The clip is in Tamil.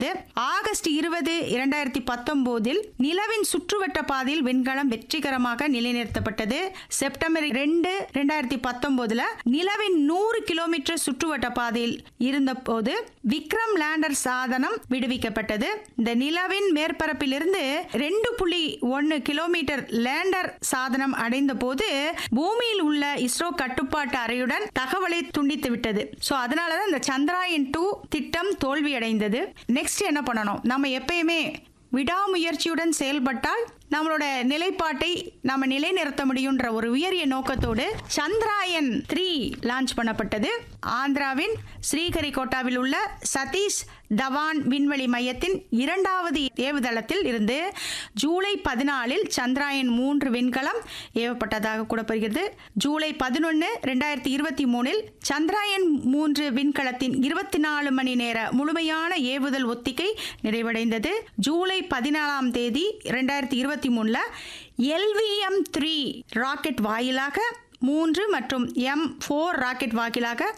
ஆகஸ்ட் இருபது இரண்டாயிரத்தி பத்தொன்பதில் நிலவின் சுற்றுவட்ட பாதையில் விண்கலம் வெற்றிகரமாக நிலைநிறுத்தப்பட்டது செப்டம்பர் ரெண்டு ரெண்டாயிரத்தி பத்தொன்பதுல நிலவின் நூறு கிலோமீட்டர் சுற்றுவட்ட பாதையில் இருந்தபோது விக்ரம் லேண்டர் சாதனம் விடுவிக்கப்பட்டது இந்த நிலவின் மேற்பரப்பிலிருந்து ரெண்டு புள்ளி ஒன்னு கிலோமீட்டர் லேண்டர் சாதனம் அடைந்த போது பூமியில் உள்ள இஸ்ரோ கட்டுப்பாட்டு அறையுடன் தகவலை துண்டித்து விட்டது ஸோ அதனால தான் இந்த சந்திராயன் டூ திட்டம் தோல்வியடைந்தது நெக்ஸ்ட் என்ன பண்ணணும் நம்ம எப்பயுமே விடாமுயற்சியுடன் செயல்பட்டால் நம்மளோட நிலைப்பாட்டை நாம நிலைநிறுத்த முடியுன்ற ஒரு உயரிய நோக்கத்தோடு சந்திராயன் த்ரீ லான்ச் பண்ணப்பட்டது ஆந்திராவின் ஸ்ரீஹரிகோட்டாவில் உள்ள சதீஷ் தவான் விண்வெளி மையத்தின் இரண்டாவது ஏவுதளத்தில் இருந்து ஜூலை பதினாலில் சந்திராயன் மூன்று விண்கலம் ஏவப்பட்டதாக கூறப்படுகிறது ஜூலை பதினொன்று ரெண்டாயிரத்தி இருபத்தி மூணில் சந்திராயன் மூன்று விண்கலத்தின் இருபத்தி நாலு மணி நேர முழுமையான ஏவுதல் ஒத்திகை நிறைவடைந்தது ஜூலை பதினாலாம் தேதி ரெண்டாயிரத்தி இருபத்தி மூணில் எல்விஎம் த்ரீ ராக்கெட் வாயிலாக மூன்று மற்றும் எம் ஃபோர் ராக்கெட் வாயிலாக